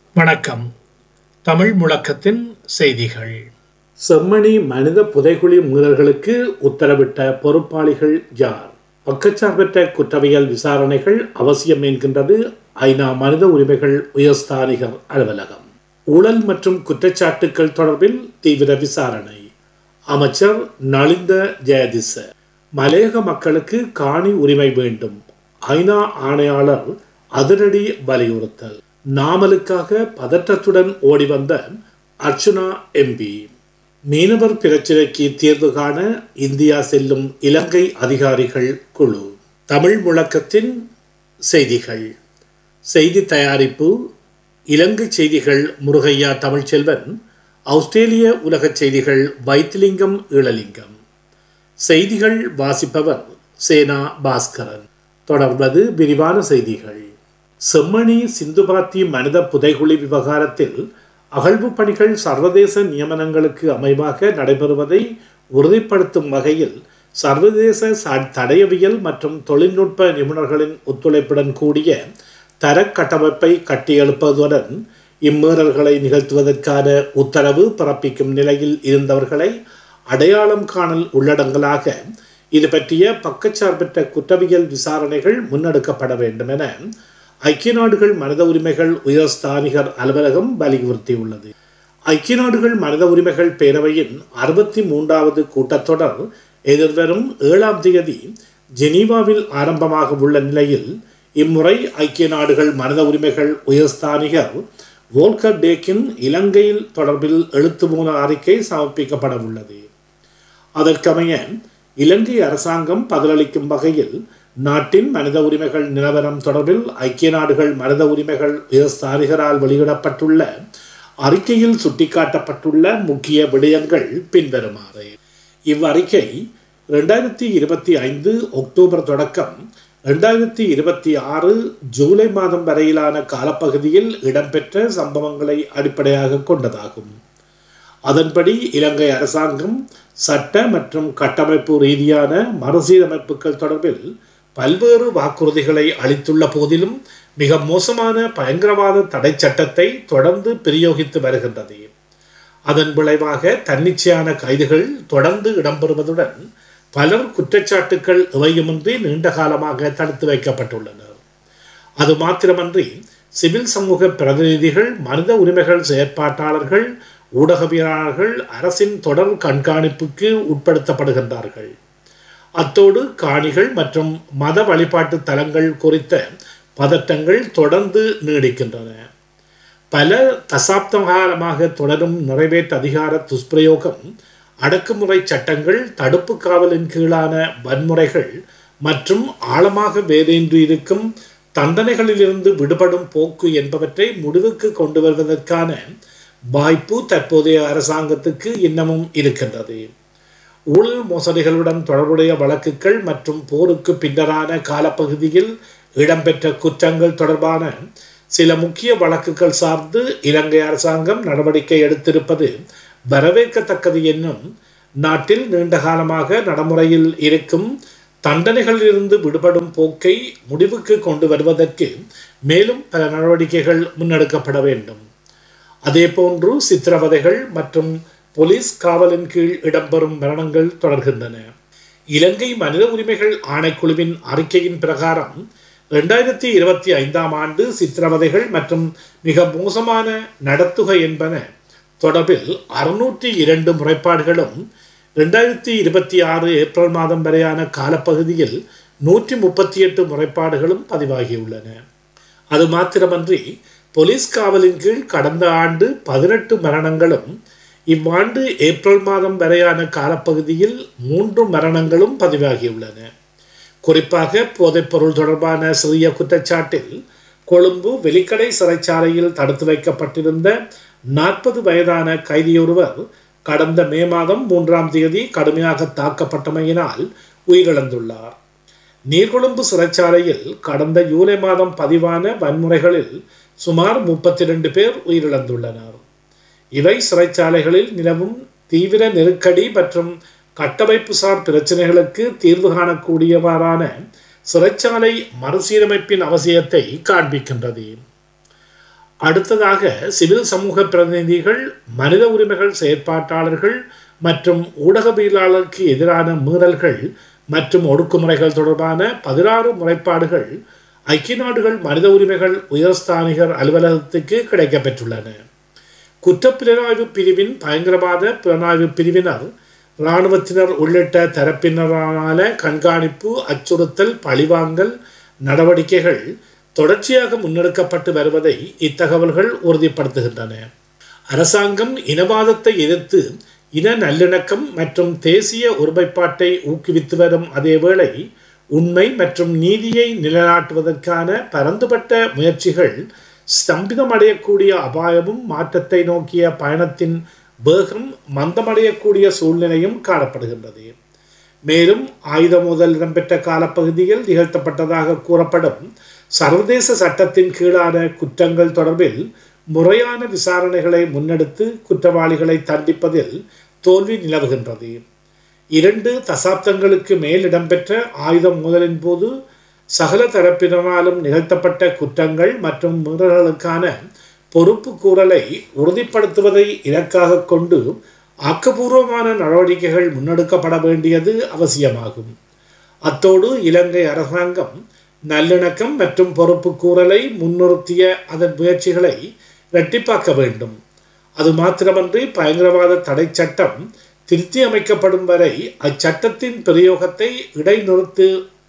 வணக்கம் தமிழ் முழக்கத்தின் செய்திகள் செம்மணி மனித புதைகுழி மீறல்களுக்கு உத்தரவிட்ட பொறுப்பாளிகள் யார் பக்கச்சார்பற்ற குற்றவியல் விசாரணைகள் அவசியம் என்கின்றது ஐநா மனித உரிமைகள் உயர்ஸ்தானிகர் அலுவலகம் ஊழல் மற்றும் குற்றச்சாட்டுக்கள் தொடர்பில் தீவிர விசாரணை அமைச்சர் நலிந்த ஜெயதிச மலையக மக்களுக்கு காணி உரிமை வேண்டும் ஐநா ஆணையாளர் அதிரடி வலியுறுத்தல் நாமலுக்காக பதற்றத்துடன் ஓடி வந்த அர்ச்சுனா எம்பி மீனவர் பிரச்சினைக்கு தீர்வு காண இந்தியா செல்லும் இலங்கை அதிகாரிகள் குழு தமிழ் முழக்கத்தின் செய்திகள் செய்தி தயாரிப்பு இலங்கை செய்திகள் முருகையா தமிழ்ச்செல்வன் ஆஸ்திரேலிய உலகச் செய்திகள் வைத்திலிங்கம் ஈழலிங்கம் செய்திகள் வாசிப்பவர் சேனா பாஸ்கரன் தொடர்வது விரிவான செய்திகள் செம்மணி சிந்துபாத்தி மனித புதைகுழி விவகாரத்தில் அகழ்வு பணிகள் சர்வதேச நியமனங்களுக்கு அமைவாக நடைபெறுவதை உறுதிப்படுத்தும் வகையில் சர்வதேச ச- தடயவியல் மற்றும் தொழில்நுட்ப நிபுணர்களின் ஒத்துழைப்புடன் கூடிய தரக் கட்டமைப்பை கட்டியெழுப்பதுடன் இம்மீறல்களை நிகழ்த்துவதற்கான உத்தரவு பிறப்பிக்கும் நிலையில் இருந்தவர்களை அடையாளம் காணல் உள்ளடங்கலாக இது பற்றிய பக்கச்சார்பற்ற குற்றவியல் விசாரணைகள் முன்னெடுக்கப்பட வேண்டும் என ஐக்கிய நாடுகள் மனித உரிமைகள் உயர்ஸ்தானிகர் அலுவலகம் வலியுறுத்தியுள்ளது ஐக்கிய நாடுகள் மனித உரிமைகள் பேரவையின் அறுபத்தி மூன்றாவது கூட்டத்தொடர் எதிர்வரும் ஏழாம் தேதி ஜெனீவாவில் ஆரம்பமாக உள்ள நிலையில் இம்முறை ஐக்கிய நாடுகள் மனித உரிமைகள் உயர்ஸ்தானிகர் வோல்கர் டேக்கின் இலங்கையில் தொடர்பில் எழுத்து மூல அறிக்கை சமர்ப்பிக்கப்பட உள்ளது அதற்கமைய இலங்கை அரசாங்கம் பதிலளிக்கும் வகையில் நாட்டின் மனித உரிமைகள் நிலவரம் தொடர்பில் ஐக்கிய நாடுகள் மனித உரிமைகள் உயர்ஸ்தானிகரால் வெளியிடப்பட்டுள்ள அறிக்கையில் சுட்டிக்காட்டப்பட்டுள்ள முக்கிய விடயங்கள் பின்வருமாறு இவ்வறிக்கை ரெண்டாயிரத்தி இருபத்தி ஐந்து அக்டோபர் தொடக்கம் ரெண்டாயிரத்தி இருபத்தி ஆறு ஜூலை மாதம் வரையிலான காலப்பகுதியில் இடம்பெற்ற சம்பவங்களை அடிப்படையாக கொண்டதாகும் அதன்படி இலங்கை அரசாங்கம் சட்ட மற்றும் கட்டமைப்பு ரீதியான மறுசீரமைப்புகள் தொடர்பில் பல்வேறு வாக்குறுதிகளை அளித்துள்ள போதிலும் மிக மோசமான பயங்கரவாத தடை சட்டத்தை தொடர்ந்து பிரயோகித்து வருகின்றது அதன் விளைவாக தன்னிச்சையான கைதுகள் தொடர்ந்து இடம்பெறுவதுடன் பலர் குற்றச்சாட்டுக்கள் எவையுமின்றி நீண்ட காலமாக தடுத்து வைக்கப்பட்டுள்ளனர் அது மாத்திரமன்றி சிவில் சமூக பிரதிநிதிகள் மனித உரிமைகள் செயற்பாட்டாளர்கள் ஊடகவியலாளர்கள் அரசின் தொடர் கண்காணிப்புக்கு உட்படுத்தப்படுகின்றார்கள் அத்தோடு காணிகள் மற்றும் மத வழிபாட்டு தலங்கள் குறித்த பதட்டங்கள் தொடர்ந்து நீடிக்கின்றன பல தசாப்த காலமாக தொடரும் நிறைவேற்று அதிகார துஷ்பிரயோகம் அடக்குமுறை சட்டங்கள் தடுப்பு காவலின் கீழான வன்முறைகள் மற்றும் ஆழமாக வேரூன்றி இருக்கும் தண்டனைகளிலிருந்து விடுபடும் போக்கு என்பவற்றை முடிவுக்கு கொண்டு வருவதற்கான வாய்ப்பு தற்போதைய அரசாங்கத்துக்கு இன்னமும் இருக்கின்றது ஊழல் மோசடிகளுடன் தொடர்புடைய வழக்குகள் மற்றும் போருக்கு பின்னரான காலப்பகுதியில் இடம்பெற்ற குற்றங்கள் தொடர்பான சில முக்கிய வழக்குகள் சார்ந்து இலங்கை அரசாங்கம் நடவடிக்கை எடுத்திருப்பது வரவேற்கத்தக்கது என்னும் நாட்டில் நீண்ட காலமாக நடைமுறையில் இருக்கும் தண்டனைகளிலிருந்து விடுபடும் போக்கை முடிவுக்கு கொண்டு வருவதற்கு மேலும் பல நடவடிக்கைகள் முன்னெடுக்கப்பட வேண்டும் அதேபோன்று சித்திரவதைகள் மற்றும் போலீஸ் காவலின் கீழ் இடம்பெறும் மரணங்கள் தொடர்கின்றன இலங்கை மனித உரிமைகள் ஆணைக்குழுவின் அறிக்கையின் பிரகாரம் ரெண்டாயிரத்தி இருபத்தி ஐந்தாம் ஆண்டு சித்திரவதைகள் மற்றும் மிக மோசமான நடத்துகை என்பன தொடர்பில் அறுநூற்றி இரண்டு முறைப்பாடுகளும் ரெண்டாயிரத்தி இருபத்தி ஆறு ஏப்ரல் மாதம் வரையான காலப்பகுதியில் நூற்றி முப்பத்தி எட்டு முறைப்பாடுகளும் பதிவாகியுள்ளன அது மாத்திரமன்றி போலீஸ் காவலின் கீழ் கடந்த ஆண்டு பதினெட்டு மரணங்களும் இவ்வாண்டு ஏப்ரல் மாதம் வரையான காலப்பகுதியில் மூன்று மரணங்களும் பதிவாகியுள்ளன குறிப்பாக போதைப்பொருள் தொடர்பான சிறிய குற்றச்சாட்டில் கொழும்பு வெலிக்கடை சிறைச்சாலையில் தடுத்து வைக்கப்பட்டிருந்த நாற்பது வயதான கைதியொருவர் கடந்த மே மாதம் மூன்றாம் தேதி கடுமையாக தாக்கப்பட்டமையினால் உயிரிழந்துள்ளார் நீர்கொழும்பு சிறைச்சாலையில் கடந்த ஜூலை மாதம் பதிவான வன்முறைகளில் சுமார் முப்பத்தி ரெண்டு பேர் உயிரிழந்துள்ளனர் இவை சிறைச்சாலைகளில் நிலவும் தீவிர நெருக்கடி மற்றும் கட்டமைப்புசார் பிரச்சனைகளுக்கு தீர்வு காணக்கூடியவாறான சிறைச்சாலை மறுசீரமைப்பின் அவசியத்தை காண்பிக்கின்றது அடுத்ததாக சிவில் சமூக பிரதிநிதிகள் மனித உரிமைகள் செயற்பாட்டாளர்கள் மற்றும் ஊடகவியலாளருக்கு எதிரான மீறல்கள் மற்றும் ஒடுக்குமுறைகள் தொடர்பான பதினாறு முறைப்பாடுகள் ஐக்கிய நாடுகள் மனித உரிமைகள் உயர்ஸ்தானிகர் அலுவலகத்துக்கு கிடைக்கப்பெற்றுள்ளன குற்றப்புலனாய்வு பிரிவின் பயங்கரவாத புலனாய்வு பிரிவினர் இராணுவத்தினர் உள்ளிட்ட தரப்பினரான கண்காணிப்பு அச்சுறுத்தல் பழிவாங்கல் நடவடிக்கைகள் தொடர்ச்சியாக முன்னெடுக்கப்பட்டு வருவதை இத்தகவல்கள் உறுதிப்படுத்துகின்றன அரசாங்கம் இனவாதத்தை எதிர்த்து இன நல்லிணக்கம் மற்றும் தேசிய ஒருமைப்பாட்டை ஊக்குவித்து வரும் அதேவேளை உண்மை மற்றும் நீதியை நிலைநாட்டுவதற்கான பரந்துபட்ட முயற்சிகள் ஸ்தம்பிதமடையக்கூடிய அபாயமும் மாற்றத்தை நோக்கிய பயணத்தின் வேகம் மந்தமடையக்கூடிய சூழ்நிலையும் காணப்படுகின்றது மேலும் ஆயுத மோதல் இடம்பெற்ற காலப்பகுதியில் நிகழ்த்தப்பட்டதாக கூறப்படும் சர்வதேச சட்டத்தின் கீழான குற்றங்கள் தொடர்பில் முறையான விசாரணைகளை முன்னெடுத்து குற்றவாளிகளை தண்டிப்பதில் தோல்வி நிலவுகின்றது இரண்டு தசாப்தங்களுக்கு மேல் இடம்பெற்ற ஆயுத மோதலின் போது சகல தரப்பினராலும் நிகழ்த்தப்பட்ட குற்றங்கள் மற்றும் மீறல்களுக்கான பொறுப்பு கூறலை உறுதிப்படுத்துவதை இலக்காக கொண்டு ஆக்கபூர்வமான நடவடிக்கைகள் முன்னெடுக்கப்பட வேண்டியது அவசியமாகும் அத்தோடு இலங்கை அரசாங்கம் நல்லிணக்கம் மற்றும் பொறுப்பு கூறலை முன்னிறுத்திய அதன் முயற்சிகளை இரட்டிப்பாக்க வேண்டும் அது மாத்திரமன்றி பயங்கரவாத தடை சட்டம் திருத்தி அமைக்கப்படும் வரை அச்சட்டத்தின் பிரயோகத்தை இடைநிறுத்து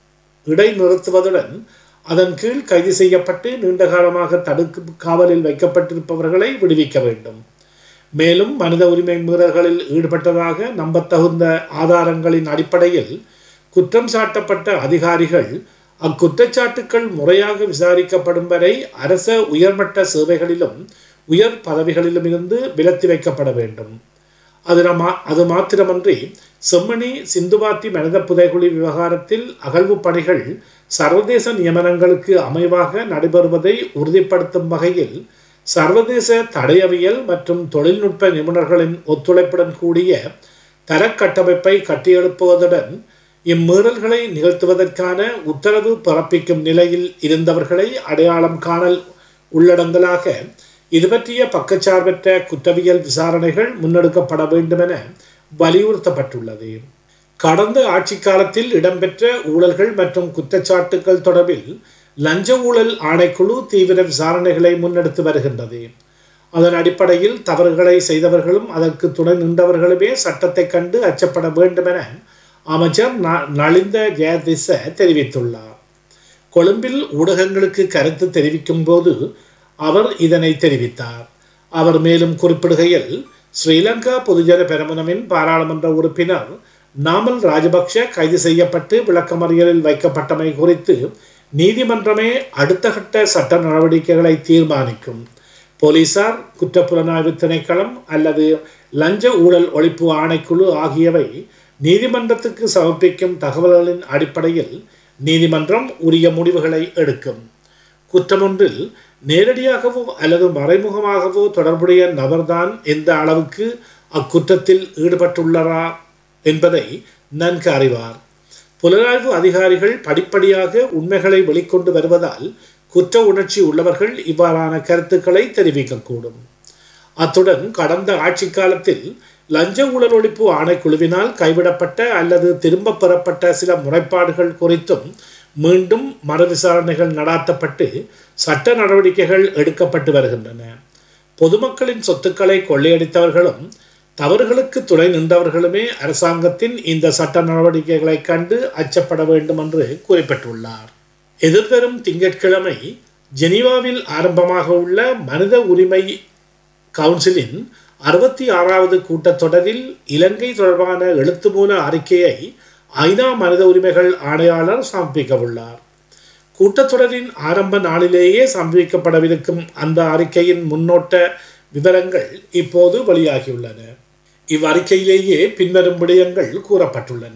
இடைநிறுத்துவதுடன் அதன் கீழ் கைது செய்யப்பட்டு நீண்ட காலமாக தடுப்பு காவலில் வைக்கப்பட்டிருப்பவர்களை விடுவிக்க வேண்டும் மேலும் மனித உரிமை மீறல்களில் ஈடுபட்டதாக நம்பத்தகுந்த ஆதாரங்களின் அடிப்படையில் குற்றம் சாட்டப்பட்ட அதிகாரிகள் அக்குற்றச்சாட்டுக்கள் முறையாக விசாரிக்கப்படும் வரை அரச உயர்மட்ட சேவைகளிலும் உயர் பதவிகளிலும் இருந்து விலத்தி வைக்கப்பட வேண்டும் அது மா அது மாத்திரமன்றி செம்மணி சிந்துவாத்தி மனித புதைகுழி விவகாரத்தில் அகழ்வு பணிகள் சர்வதேச நியமனங்களுக்கு அமைவாக நடைபெறுவதை உறுதிப்படுத்தும் வகையில் சர்வதேச தடையவியல் மற்றும் தொழில்நுட்ப நிபுணர்களின் ஒத்துழைப்புடன் கூடிய தரக்கட்டமைப்பை கட்டியெழுப்புவதுடன் இம்மீறல்களை நிகழ்த்துவதற்கான உத்தரவு பிறப்பிக்கும் நிலையில் இருந்தவர்களை அடையாளம் காணல் உள்ளடங்கலாக இது பற்றிய பக்கச்சார்பற்ற குற்றவியல் விசாரணைகள் முன்னெடுக்கப்பட வேண்டுமென வலியுறுத்தப்பட்டுள்ளது கடந்த ஆட்சி காலத்தில் இடம்பெற்ற ஊழல்கள் மற்றும் குற்றச்சாட்டுகள் தொடர்பில் லஞ்ச ஊழல் ஆணைக்குழு தீவிர விசாரணைகளை முன்னெடுத்து வருகின்றது அதன் அடிப்படையில் தவறுகளை செய்தவர்களும் அதற்கு துணை நின்றவர்களுமே சட்டத்தை கண்டு அச்சப்பட வேண்டுமென அமைச்சர் நலிந்த ஜெயதிச தெரிவித்துள்ளார் கொழும்பில் ஊடகங்களுக்கு கருத்து தெரிவிக்கும் போது அவர் இதனை தெரிவித்தார் அவர் மேலும் குறிப்பிடுகையில் ஸ்ரீலங்கா பொதுஜன பெரமுனவின் பாராளுமன்ற உறுப்பினர் நாமல் ராஜபக்ஷ கைது செய்யப்பட்டு விளக்கமறியலில் வைக்கப்பட்டமை குறித்து நீதிமன்றமே அடுத்த கட்ட சட்ட நடவடிக்கைகளை தீர்மானிக்கும் போலீசார் குற்றப்புலனாய்வு திணைக்களம் அல்லது லஞ்ச ஊழல் ஒழிப்பு ஆணைக்குழு ஆகியவை நீதிமன்றத்துக்கு சமர்ப்பிக்கும் தகவல்களின் அடிப்படையில் நீதிமன்றம் உரிய முடிவுகளை எடுக்கும் குற்றமொன்றில் நேரடியாகவோ அல்லது மறைமுகமாகவோ தொடர்புடைய நபர்தான் எந்த அளவுக்கு அக்குற்றத்தில் ஈடுபட்டுள்ளரா என்பதை நன்கு அறிவார் புலனாய்வு அதிகாரிகள் படிப்படியாக உண்மைகளை வெளிக்கொண்டு வருவதால் குற்ற உணர்ச்சி உள்ளவர்கள் இவ்வாறான கருத்துக்களை தெரிவிக்கக்கூடும் அத்துடன் கடந்த ஆட்சி காலத்தில் லஞ்ச ஊழல் ஒழிப்பு ஆணைக்குழுவினால் கைவிடப்பட்ட அல்லது திரும்ப பெறப்பட்ட சில முறைப்பாடுகள் குறித்தும் மீண்டும் மறுவிசாரணைகள் நடாத்தப்பட்டு சட்ட நடவடிக்கைகள் எடுக்கப்பட்டு வருகின்றன பொதுமக்களின் சொத்துக்களை கொள்ளையடித்தவர்களும் தவறுகளுக்கு துணை நின்றவர்களுமே அரசாங்கத்தின் இந்த சட்ட நடவடிக்கைகளை கண்டு அச்சப்பட வேண்டும் என்று குறிப்பிட்டுள்ளார் எதிர்வரும் திங்கட்கிழமை ஜெனீவாவில் ஆரம்பமாக உள்ள மனித உரிமை கவுன்சிலின் அறுபத்தி ஆறாவது கூட்டத்தொடரில் இலங்கை தொடர்பான எழுத்து மூல அறிக்கையை ஐநா மனித உரிமைகள் ஆணையாளர் சமர்ப்பிக்க உள்ளார் கூட்டத்தொடரின் ஆரம்ப நாளிலேயே சமர்ப்பிக்கப்படவிருக்கும் அந்த அறிக்கையின் முன்னோட்ட விவரங்கள் இப்போது வெளியாகியுள்ளன இவ்வறிக்கையிலேயே பின்வரும் விடயங்கள் கூறப்பட்டுள்ளன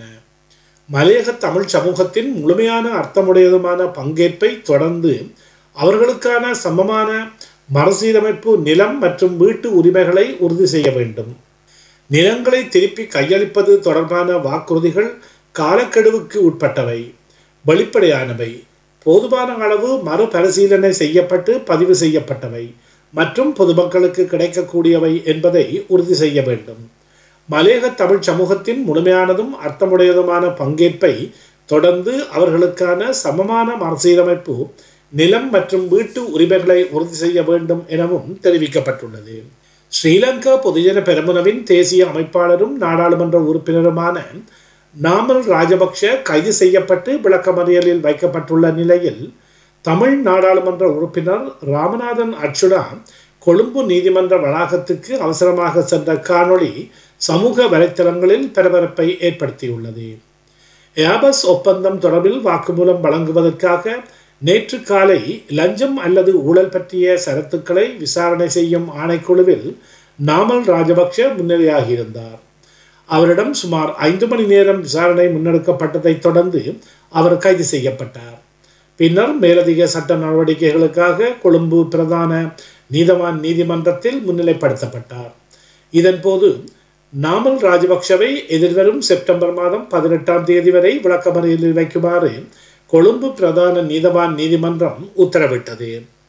மலையக தமிழ் சமூகத்தின் முழுமையான அர்த்தமுடையதுமான பங்கேற்பை தொடர்ந்து அவர்களுக்கான சமமான மறுசீரமைப்பு நிலம் மற்றும் வீட்டு உரிமைகளை உறுதி செய்ய வேண்டும் நிலங்களை திருப்பி கையளிப்பது தொடர்பான வாக்குறுதிகள் காலக்கெடுவுக்கு உட்பட்டவை வெளிப்படையானவை போதுமான அளவு மறுபரிசீலனை செய்யப்பட்டு பதிவு செய்யப்பட்டவை மற்றும் பொதுமக்களுக்கு கிடைக்கக்கூடியவை என்பதை உறுதி செய்ய வேண்டும் மலேக தமிழ் சமூகத்தின் முழுமையானதும் அர்த்தமுடையதுமான பங்கேற்பை தொடர்ந்து அவர்களுக்கான சமமான மறுசீரமைப்பு நிலம் மற்றும் வீட்டு உரிமைகளை உறுதி செய்ய வேண்டும் எனவும் தெரிவிக்கப்பட்டுள்ளது ஸ்ரீலங்கா பொதுஜன பெரமுனவின் தேசிய அமைப்பாளரும் நாடாளுமன்ற உறுப்பினருமான நாமல் ராஜபக்ஷ கைது செய்யப்பட்டு விளக்கமறியலில் வைக்கப்பட்டுள்ள நிலையில் தமிழ் நாடாளுமன்ற உறுப்பினர் ராமநாதன் அச்சுடா கொழும்பு நீதிமன்ற வளாகத்துக்கு அவசரமாக சென்ற காணொளி சமூக வலைத்தளங்களில் பரபரப்பை ஏற்படுத்தியுள்ளது ஏபஸ் ஒப்பந்தம் தொடர்பில் வாக்குமூலம் வழங்குவதற்காக நேற்று காலை லஞ்சம் அல்லது ஊழல் பற்றிய சரத்துக்களை விசாரணை செய்யும் ஆணைக்குழுவில் நாமல் ராஜபக்ஷ முன்னிலையாகியிருந்தார் அவரிடம் சுமார் ஐந்து மணி நேரம் விசாரணை முன்னெடுக்கப்பட்டதைத் தொடர்ந்து அவர் கைது செய்யப்பட்டார் பின்னர் மேலதிக சட்ட நடவடிக்கைகளுக்காக கொழும்பு பிரதான நீதவான் நீதிமன்றத்தில் முன்னிலைப்படுத்தப்பட்டார் இதன்போது நாமல் ராஜபக்ஷவை எதிர்வரும் செப்டம்பர் மாதம் பதினெட்டாம் தேதி வரை விளக்கமறியலில் வைக்குமாறு கொழும்பு பிரதான நீதவான் நீதிமன்றம் உத்தரவிட்டது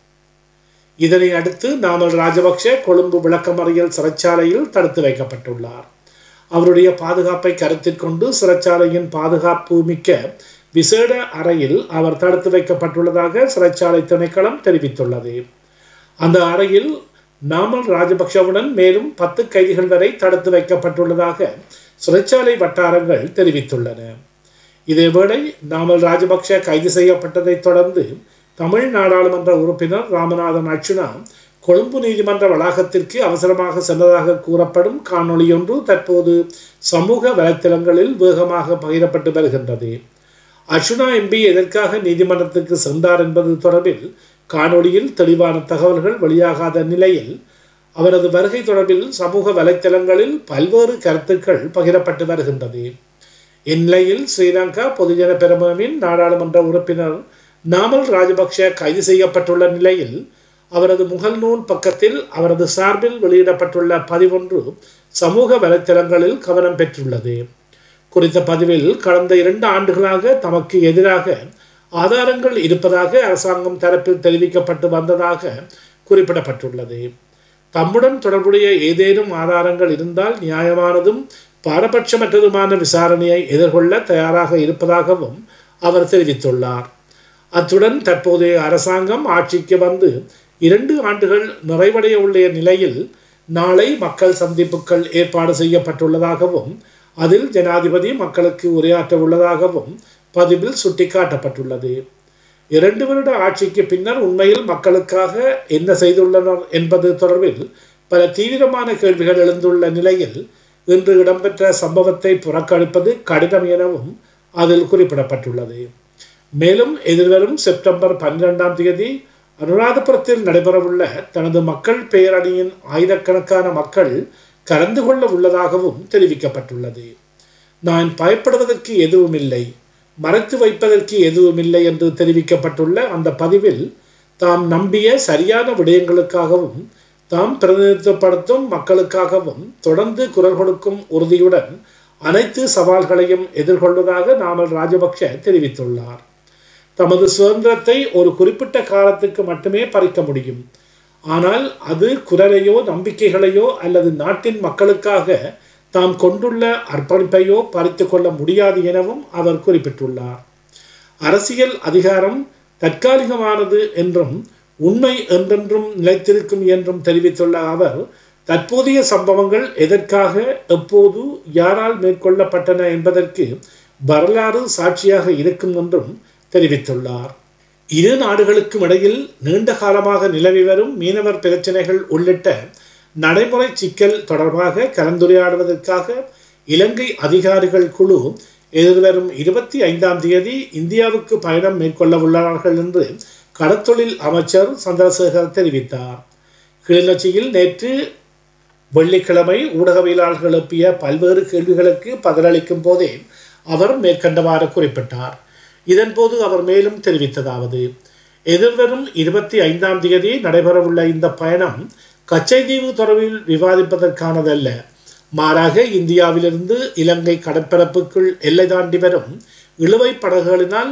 இதனை அடுத்து நாமல் ராஜபக்ஷ கொழும்பு விளக்கமறியல் சிறைச்சாலையில் தடுத்து வைக்கப்பட்டுள்ளார் அவருடைய பாதுகாப்பை கருத்தில் கொண்டு சிறைச்சாலையின் பாதுகாப்பு மிக்க விசேட அறையில் அவர் தடுத்து வைக்கப்பட்டுள்ளதாக சிறைச்சாலை திணைக்களம் தெரிவித்துள்ளது அந்த அறையில் நாமல் ராஜபக்ஷவுடன் மேலும் பத்து கைதிகள் வரை தடுத்து வைக்கப்பட்டுள்ளதாக சிறைச்சாலை வட்டாரங்கள் தெரிவித்துள்ளன இதேவேளை நாமல் ராஜபக்ஷ கைது செய்யப்பட்டதைத் தொடர்ந்து தமிழ் நாடாளுமன்ற உறுப்பினர் ராமநாதன் அர்ச்சுனா கொழும்பு நீதிமன்ற வளாகத்திற்கு அவசரமாக சென்றதாக கூறப்படும் காணொளியொன்று தற்போது சமூக வலைத்தளங்களில் வேகமாக பகிரப்பட்டு வருகின்றது அர்ச்சுனா எம்பி எதற்காக நீதிமன்றத்துக்கு சென்றார் என்பது தொடர்பில் காணொளியில் தெளிவான தகவல்கள் வெளியாகாத நிலையில் அவரது வருகை தொடர்பில் சமூக வலைத்தளங்களில் பல்வேறு கருத்துக்கள் பகிரப்பட்டு வருகின்றது இந்நிலையில் ஸ்ரீலங்கா பொதுஜன பெருமனவின் நாடாளுமன்ற உறுப்பினர் நாமல் ராஜபக்ஷ கைது செய்யப்பட்டுள்ள நிலையில் அவரது முகல்நூல் பக்கத்தில் அவரது சார்பில் வெளியிடப்பட்டுள்ள பதிவொன்று சமூக வலைத்தளங்களில் கவனம் பெற்றுள்ளது குறித்த பதிவில் கடந்த இரண்டு ஆண்டுகளாக தமக்கு எதிராக ஆதாரங்கள் இருப்பதாக அரசாங்கம் தரப்பில் தெரிவிக்கப்பட்டு வந்ததாக குறிப்பிடப்பட்டுள்ளது தம்முடன் தொடர்புடைய ஏதேனும் ஆதாரங்கள் இருந்தால் நியாயமானதும் பாரபட்சமற்றதுமான விசாரணையை எதிர்கொள்ள தயாராக இருப்பதாகவும் அவர் தெரிவித்துள்ளார் அத்துடன் தற்போதைய அரசாங்கம் ஆட்சிக்கு வந்து இரண்டு ஆண்டுகள் நிறைவடைய உள்ள நிலையில் நாளை மக்கள் சந்திப்புகள் ஏற்பாடு செய்யப்பட்டுள்ளதாகவும் அதில் ஜனாதிபதி மக்களுக்கு உரையாற்ற உள்ளதாகவும் பதிவில் சுட்டிக்காட்டப்பட்டுள்ளது இரண்டு வருட ஆட்சிக்கு பின்னர் உண்மையில் மக்களுக்காக என்ன செய்துள்ளனர் என்பது தொடர்பில் பல தீவிரமான கேள்விகள் எழுந்துள்ள நிலையில் இன்று இடம்பெற்ற சம்பவத்தை புறக்கணிப்பது கடினம் எனவும் அதில் குறிப்பிடப்பட்டுள்ளது மேலும் எதிர்வரும் செப்டம்பர் பன்னிரெண்டாம் தேதி அனுராதபுரத்தில் நடைபெறவுள்ள தனது மக்கள் பேரணியின் ஆயிரக்கணக்கான மக்கள் கலந்து கொள்ள உள்ளதாகவும் தெரிவிக்கப்பட்டுள்ளது நான் பயப்படுவதற்கு எதுவும் இல்லை மறைத்து வைப்பதற்கு எதுவும் இல்லை என்று தெரிவிக்கப்பட்டுள்ள அந்த பதிவில் தாம் நம்பிய சரியான விடயங்களுக்காகவும் தாம் பிரதிநிதித்துவப்படுத்தும் மக்களுக்காகவும் தொடர்ந்து குரல் கொடுக்கும் உறுதியுடன் அனைத்து சவால்களையும் எதிர்கொள்வதாக நாமல் ராஜபக்ஷ தெரிவித்துள்ளார் தமது சுதந்திரத்தை ஒரு குறிப்பிட்ட காலத்துக்கு மட்டுமே பறிக்க முடியும் ஆனால் அது குரலையோ நம்பிக்கைகளையோ அல்லது நாட்டின் மக்களுக்காக தாம் கொண்டுள்ள அர்ப்பணிப்பையோ பறித்து கொள்ள முடியாது எனவும் அவர் குறிப்பிட்டுள்ளார் அரசியல் அதிகாரம் தற்காலிகமானது என்றும் உண்மை என்றென்றும் நிலைத்திருக்கும் என்றும் தெரிவித்துள்ள அவர் தற்போதைய சம்பவங்கள் எதற்காக எப்போது யாரால் மேற்கொள்ளப்பட்டன என்பதற்கு வரலாறு சாட்சியாக இருக்கும் என்றும் தெரிவித்துள்ளார் இரு நாடுகளுக்கும் இடையில் நீண்ட காலமாக நிலவி வரும் மீனவர் பிரச்சினைகள் உள்ளிட்ட நடைமுறை சிக்கல் தொடர்பாக கலந்துரையாடுவதற்காக இலங்கை அதிகாரிகள் குழு எதிர்வரும் இருபத்தி ஐந்தாம் தேதி இந்தியாவுக்கு பயணம் மேற்கொள்ள உள்ளார்கள் என்று கடத்தொழில் அமைச்சர் சந்திரசேகர் தெரிவித்தார் கிளிநொச்சியில் நேற்று வெள்ளிக்கிழமை ஊடகவியலாளர்கள் எழுப்பிய பல்வேறு கேள்விகளுக்கு பதிலளிக்கும் போதே அவர் மேற்கண்டவாறு குறிப்பிட்டார் இதன்போது அவர் மேலும் தெரிவித்ததாவது எதிர்வரும் இருபத்தி ஐந்தாம் தேதி நடைபெறவுள்ள இந்த பயணம் கச்சைதீவு தொடர்பில் விவாதிப்பதற்கானதல்ல மாறாக இந்தியாவிலிருந்து இலங்கை கடற்பரப்புக்குள் எல்லை தாண்டி வரும் இழுவை படகுகளினால்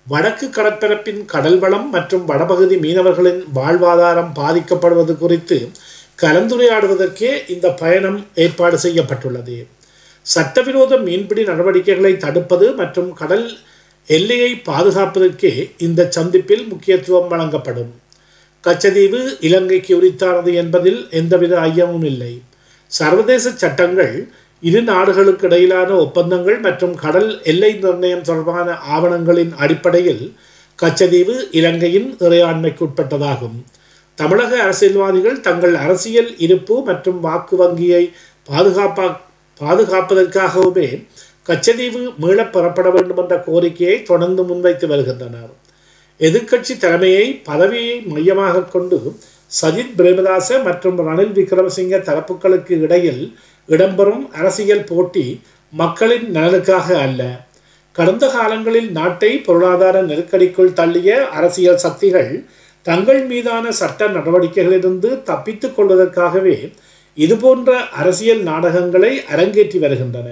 வடக்கு கடற்பரப்பின் கடல் வளம் மற்றும் வடபகுதி மீனவர்களின் வாழ்வாதாரம் பாதிக்கப்படுவது குறித்து கலந்துரையாடுவதற்கே இந்த பயணம் ஏற்பாடு செய்யப்பட்டுள்ளது சட்டவிரோத மீன்பிடி நடவடிக்கைகளை தடுப்பது மற்றும் கடல் எல்லையை பாதுகாப்பதற்கே இந்த சந்திப்பில் முக்கியத்துவம் வழங்கப்படும் கச்சதீவு இலங்கைக்கு உரித்தானது என்பதில் எந்தவித ஐயமும் இல்லை சர்வதேச சட்டங்கள் இரு நாடுகளுக்கு இடையிலான ஒப்பந்தங்கள் மற்றும் கடல் எல்லை நிர்ணயம் தொடர்பான ஆவணங்களின் அடிப்படையில் கச்சதீவு இலங்கையின் இறையாண்மைக்குட்பட்டதாகும் தமிழக அரசியல்வாதிகள் தங்கள் அரசியல் இருப்பு மற்றும் வாக்கு வங்கியை பாதுகாப்பா பாதுகாப்பதற்காகவுமே கச்சதீவு மீளப் பெறப்பட வேண்டும் என்ற கோரிக்கையை தொடர்ந்து முன்வைத்து வருகின்றனர் எதிர்க்கட்சி தலைமையை பதவியை மையமாக கொண்டு சஜித் பிரேமதாச மற்றும் ரணில் விக்ரமசிங்க தரப்புகளுக்கு இடையில் இடம்பெறும் அரசியல் போட்டி மக்களின் நலனுக்காக அல்ல கடந்த காலங்களில் நாட்டை பொருளாதார நெருக்கடிக்குள் தள்ளிய அரசியல் சக்திகள் தங்கள் மீதான சட்ட நடவடிக்கைகளிலிருந்து தப்பித்துக் கொள்வதற்காகவே இதுபோன்ற அரசியல் நாடகங்களை அரங்கேற்றி வருகின்றன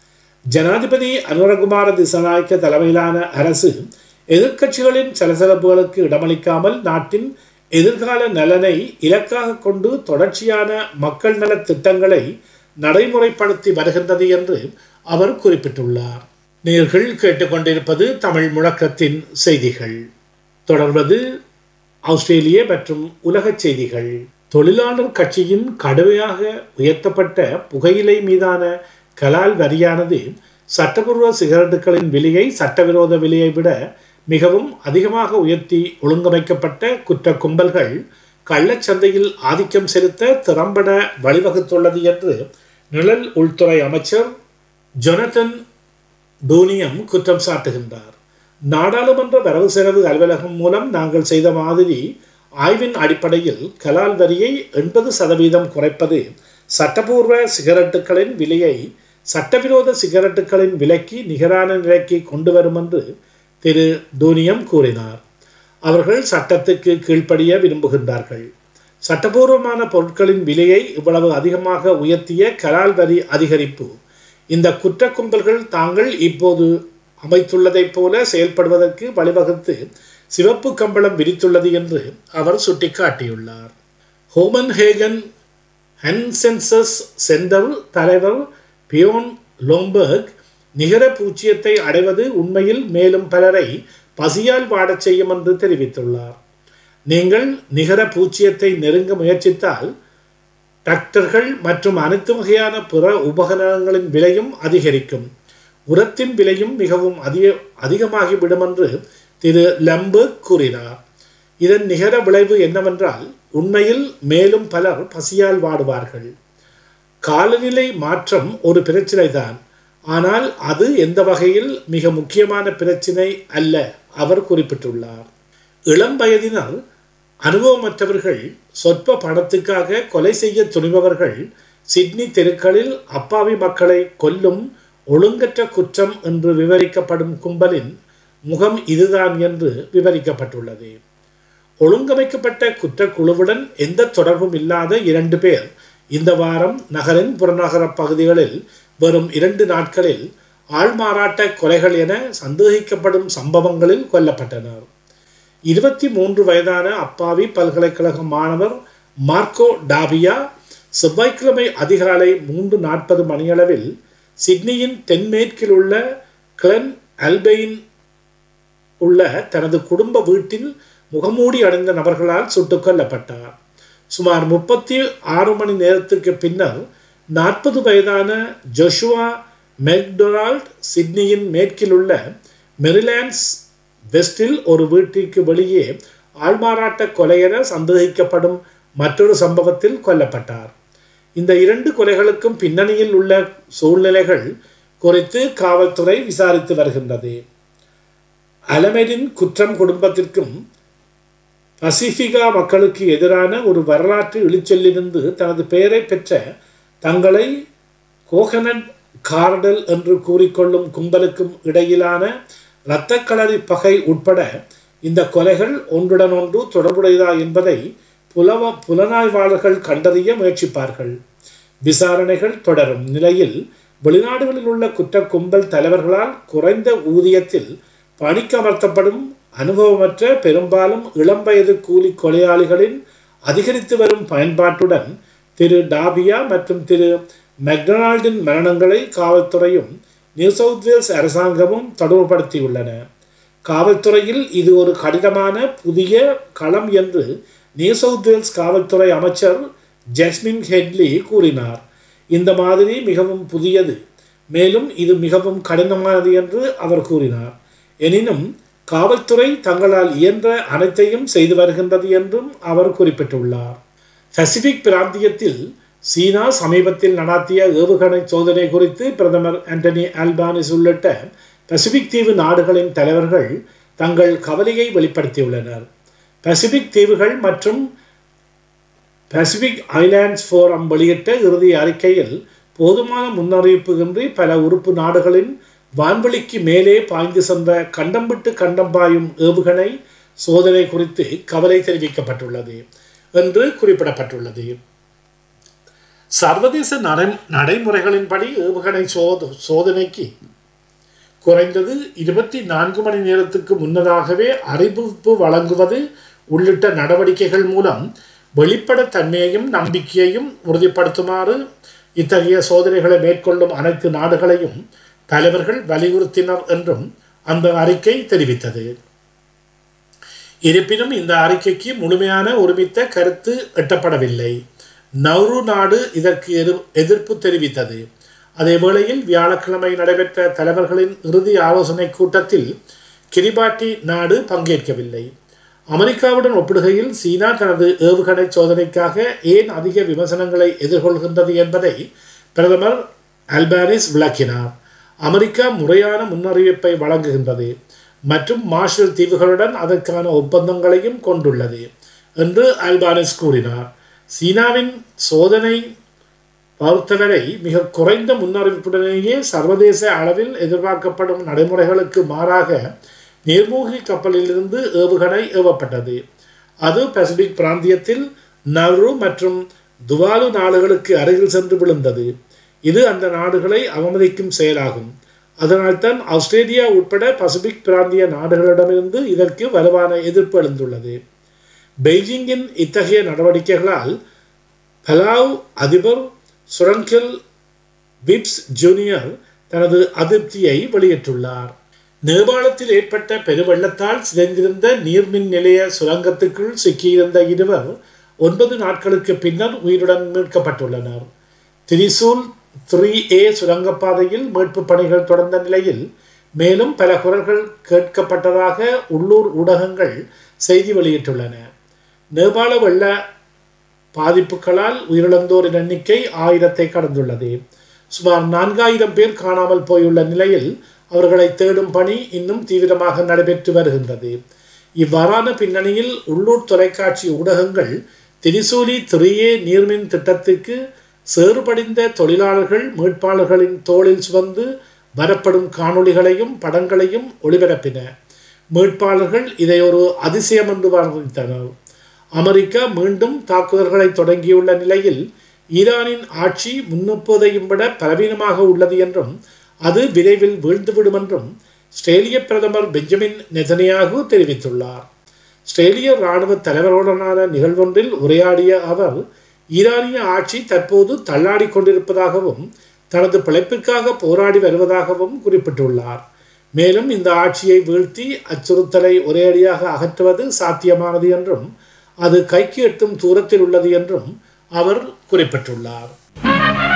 ஜனாதிபதி அனுரகுமார திசநாயக்க தலைமையிலான அரசு எதிர்க்கட்சிகளின் சலசலப்புகளுக்கு இடமளிக்காமல் நாட்டின் எதிர்கால நலனை இலக்காக கொண்டு தொடர்ச்சியான மக்கள் நல திட்டங்களை நடைமுறைப்படுத்தி வருகின்றது என்று அவர் குறிப்பிட்டுள்ளார் நேர்கள் கேட்டுக்கொண்டிருப்பது தமிழ் முழக்கத்தின் செய்திகள் தொடர்வது ஆஸ்திரேலிய மற்றும் உலக செய்திகள் தொழிலாளர் கட்சியின் கடுமையாக உயர்த்தப்பட்ட புகையிலை மீதான கலால் வரியானது சட்டபூர்வ சிகரெட்டுகளின் விலையை சட்டவிரோத விலையை விட மிகவும் அதிகமாக உயர்த்தி ஒழுங்கமைக்கப்பட்ட குற்ற கும்பல்கள் கள்ளச்சந்தையில் ஆதிக்கம் செலுத்த திறம்பட வழிவகுத்துள்ளது என்று நிழல் உள்துறை அமைச்சர் ஜொனத்தன் டூனியம் குற்றம் சாட்டுகின்றார் நாடாளுமன்ற வரவு செலவு அலுவலகம் மூலம் நாங்கள் செய்த மாதிரி ஆய்வின் அடிப்படையில் கலால் வரியை எண்பது சதவீதம் குறைப்பது சட்டபூர்வ சிகரெட்டுகளின் விலையை சட்டவிரோத சிகரெட்டுகளின் விலைக்கு நிகரான நிலைக்கு கொண்டு வரும் என்று திரு டூனியம் கூறினார் அவர்கள் சட்டத்துக்கு கீழ்ப்படிய விரும்புகின்றார்கள் சட்டபூர்வமான பொருட்களின் விலையை இவ்வளவு அதிகமாக உயர்த்திய கலால் வரி அதிகரிப்பு இந்த குற்ற கும்பல்கள் தாங்கள் இப்போது அமைத்துள்ளதைப் போல செயல்படுவதற்கு வழிவகுத்து சிவப்பு கம்பளம் விரித்துள்ளது என்று அவர் சுட்டிக்காட்டியுள்ளார் ஹோமன் ஹேகன் ஹென்சென்சஸ் சென்டர் தலைவர் பியோன் லோம்பர்க் நிகர பூச்சியத்தை அடைவது உண்மையில் மேலும் பலரை பசியால் வாடச் செய்யும் என்று தெரிவித்துள்ளார் நீங்கள் நிகர பூச்சியத்தை நெருங்க முயற்சித்தால் டிராக்டர்கள் மற்றும் அனைத்து வகையான பிற உபகரணங்களின் விலையும் அதிகரிக்கும் உரத்தின் விலையும் மிகவும் அதிக அதிகமாகிவிடும் என்று திரு லம்பர்க் கூறினார் இதன் நிகர விளைவு என்னவென்றால் உண்மையில் மேலும் பலர் பசியால் வாடுவார்கள் காலநிலை மாற்றம் ஒரு பிரச்சினைதான் ஆனால் அது எந்த வகையில் மிக முக்கியமான பிரச்சினை அல்ல அவர் குறிப்பிட்டுள்ளார் இளம் வயதினர் அனுபவமற்றவர்கள் சொற்ப பணத்துக்காக கொலை செய்ய துணிபவர்கள் சிட்னி தெருக்களில் அப்பாவி மக்களை கொல்லும் ஒழுங்கற்ற குற்றம் என்று விவரிக்கப்படும் கும்பலின் முகம் இதுதான் என்று விவரிக்கப்பட்டுள்ளது ஒழுங்கமைக்கப்பட்ட குற்றக்குழுவுடன் எந்த தொடர்பும் இல்லாத இரண்டு பேர் இந்த வாரம் நகரின் புறநகர பகுதிகளில் வரும் இரண்டு நாட்களில் ஆள்மாறாட்ட கொலைகள் என சந்தேகிக்கப்படும் சம்பவங்களில் கொல்லப்பட்டனர் இருபத்தி மூன்று வயதான அப்பாவி பல்கலைக்கழக மாணவர் மார்க்கோ டாபியா செவ்வாய்க்கிழமை அதிகாலை மூன்று நாற்பது மணியளவில் சிட்னியின் தென்மேற்கில் உள்ள கிளன் அல்பெயின் உள்ள தனது குடும்ப வீட்டில் முகமூடி அடைந்த நபர்களால் சுட்டுக் கொல்லப்பட்டார் சுமார் முப்பத்தி ஆறு மணி நேரத்திற்கு பின்னர் நாற்பது வயதான ஜொஷுவா மெக்டொனால்ட் சிட்னியின் மேற்கில் உள்ள மெரிலாண்ட்ஸ் வெஸ்டில் ஒரு வீட்டிற்கு வெளியே ஆள்மாறாட்ட கொலையென சந்தேகிக்கப்படும் மற்றொரு சம்பவத்தில் கொல்லப்பட்டார் இந்த இரண்டு கொலைகளுக்கும் பின்னணியில் உள்ள சூழ்நிலைகள் குறித்து காவல்துறை விசாரித்து வருகின்றது அலமெடின் குற்றம் குடும்பத்திற்கும் பசிபிகா மக்களுக்கு எதிரான ஒரு வரலாற்று இழிச்சொல்லிருந்து தனது பெயரை பெற்ற தங்களை கோகனட் கார்டல் என்று கூறிக்கொள்ளும் கும்பலுக்கும் இடையிலான இரத்தக்களறி பகை உட்பட இந்த கொலைகள் ஒன்றுடன் ஒன்று தொடர்புடையதா என்பதை புலவ புலனாய்வாளர்கள் கண்டறிய முயற்சிப்பார்கள் விசாரணைகள் தொடரும் நிலையில் வெளிநாடுகளில் உள்ள குற்ற கும்பல் தலைவர்களால் குறைந்த ஊதியத்தில் பணிக்கமர்த்தப்படும் அனுபவமற்ற பெரும்பாலும் இளம் வயது கூலி கொலையாளிகளின் அதிகரித்து வரும் பயன்பாட்டுடன் திரு டாபியா மற்றும் திரு மெக்டொனால்டின் மரணங்களை காவல்துறையும் நியூ சவுத் வேல்ஸ் அரசாங்கமும் தொடர்புபடுத்தியுள்ளன காவல்துறையில் இது ஒரு கடினமான புதிய களம் என்று நியூ சவுத் வேல்ஸ் காவல்துறை அமைச்சர் ஜஸ்மின் ஹெட்லி கூறினார் இந்த மாதிரி மிகவும் புதியது மேலும் இது மிகவும் கடினமானது என்று அவர் கூறினார் எனினும் காவல்துறை தங்களால் இயன்ற அனைத்தையும் செய்து வருகின்றது என்றும் அவர் குறிப்பிட்டுள்ளார் பசிபிக் பிராந்தியத்தில் சீனா சமீபத்தில் நடாத்திய ஏவுகணை சோதனை குறித்து பிரதமர் ஆண்டனி ஆல்பானிஸ் உள்ளிட்ட பசிபிக் தீவு நாடுகளின் தலைவர்கள் தங்கள் கவலையை வெளிப்படுத்தியுள்ளனர் பசிபிக் தீவுகள் மற்றும் பசிபிக் ஐலாண்ட்ஸ் ஃபோரம் வெளியிட்ட இறுதி அறிக்கையில் போதுமான முன்னறிவிப்பு இன்றி பல உறுப்பு நாடுகளின் வான்வெளிக்கு மேலே பாய்ந்து சென்ற கண்டம் விட்டு கண்டம் பாயும் ஏவுகணை சோதனை குறித்து கவலை தெரிவிக்கப்பட்டுள்ளது என்று குறிப்பிடப்பட்டுள்ளது சர்வதேச நடை நடைமுறைகளின்படி ஏவுகணை சோத சோதனைக்கு குறைந்தது இருபத்தி நான்கு மணி நேரத்துக்கு முன்னதாகவே அறிவிப்பு வழங்குவது உள்ளிட்ட நடவடிக்கைகள் மூலம் வெளிப்படத்தன்மையையும் நம்பிக்கையையும் உறுதிப்படுத்துமாறு இத்தகைய சோதனைகளை மேற்கொள்ளும் அனைத்து நாடுகளையும் தலைவர்கள் வலியுறுத்தினர் என்றும் அந்த அறிக்கை தெரிவித்தது இருப்பினும் இந்த அறிக்கைக்கு முழுமையான ஒருமித்த கருத்து எட்டப்படவில்லை நவ்ரு நாடு இதற்கு எதிர்ப்பு தெரிவித்தது அதே வேளையில் வியாழக்கிழமை நடைபெற்ற தலைவர்களின் இறுதி ஆலோசனை கூட்டத்தில் கிரிபாட்டி நாடு பங்கேற்கவில்லை அமெரிக்காவுடன் ஒப்பிடுகையில் சீனா தனது ஏவுகணை சோதனைக்காக ஏன் அதிக விமர்சனங்களை எதிர்கொள்கின்றது என்பதை பிரதமர் அல்பானிஸ் விளக்கினார் அமெரிக்கா முறையான முன்னறிவிப்பை வழங்குகின்றது மற்றும் மார்ஷல் தீவுகளுடன் அதற்கான ஒப்பந்தங்களையும் கொண்டுள்ளது என்று அல்பானிஸ் கூறினார் சீனாவின் சோதனை பொறுத்தவரை மிக குறைந்த முன்னறிவிப்புடனேயே சர்வதேச அளவில் எதிர்பார்க்கப்படும் நடைமுறைகளுக்கு மாறாக நீர்மூழ்கி கப்பலிலிருந்து ஏவுகணை ஏவப்பட்டது அது பசிபிக் பிராந்தியத்தில் நவ்ரு மற்றும் துவாலு நாடுகளுக்கு அருகில் சென்று விழுந்தது இது அந்த நாடுகளை அவமதிக்கும் செயலாகும் அதனால்தான் ஆஸ்திரேலியா உட்பட பசிபிக் பிராந்திய நாடுகளிடமிருந்து இதற்கு வலுவான எதிர்ப்பு எழுந்துள்ளது பெய்ஜிங்கின் இத்தகைய நடவடிக்கைகளால் பலாவ் அதிபர் சுரங்கில் விப்ஸ் ஜூனியர் தனது அதிருப்தியை வெளியிட்டுள்ளார் நேபாளத்தில் ஏற்பட்ட பெருவெள்ளத்தால் சிதைந்திருந்த நீர்மின் நிலைய சுரங்கத்துக்குள் சிக்கியிருந்த இருவர் ஒன்பது நாட்களுக்கு பின்னர் உயிருடன் மீட்கப்பட்டுள்ளனர் திரிசூல் த்ரீ ஏ சுரங்கப்பாதையில் மீட்பு பணிகள் தொடர்ந்த நிலையில் மேலும் பல குரல்கள் கேட்கப்பட்டதாக உள்ளூர் ஊடகங்கள் செய்தி வெளியிட்டுள்ளன நேபாள வெள்ள பாதிப்புகளால் உயிரிழந்தோரின் எண்ணிக்கை ஆயிரத்தை கடந்துள்ளது சுமார் நான்காயிரம் பேர் காணாமல் போயுள்ள நிலையில் அவர்களை தேடும் பணி இன்னும் தீவிரமாக நடைபெற்று வருகின்றது இவ்வாறான பின்னணியில் உள்ளூர் தொலைக்காட்சி ஊடகங்கள் திரிசூலி திரியே நீர்மின் திட்டத்திற்கு சேறுபடிந்த தொழிலாளர்கள் மீட்பாளர்களின் தோளில் சுமந்து வரப்படும் காணொளிகளையும் படங்களையும் ஒளிபரப்பின மீட்பாளர்கள் இதை ஒரு அதிசயம் என்று வர்ணித்தனர் அமெரிக்கா மீண்டும் தாக்குதல்களை தொடங்கியுள்ள நிலையில் ஈரானின் ஆட்சி முன்னெப்போதையும் விட பலவீனமாக உள்ளது என்றும் அது விரைவில் வீழ்ந்துவிடும் என்றும் ஸ்ட்ரேலிய பிரதமர் பெஞ்சமின் நெதனியாகு தெரிவித்துள்ளார் ஸ்ட்ரேலிய இராணுவ தலைவருடனான நிகழ்வொன்றில் உரையாடிய அவர் ஈரானிய ஆட்சி தற்போது தள்ளாடி கொண்டிருப்பதாகவும் தனது பிழைப்பிற்காக போராடி வருவதாகவும் குறிப்பிட்டுள்ளார் மேலும் இந்த ஆட்சியை வீழ்த்தி அச்சுறுத்தலை ஒரேடியாக அகற்றுவது சாத்தியமானது என்றும் அது கைக்கு எட்டும் தூரத்தில் உள்ளது என்றும் அவர் குறிப்பிட்டுள்ளார்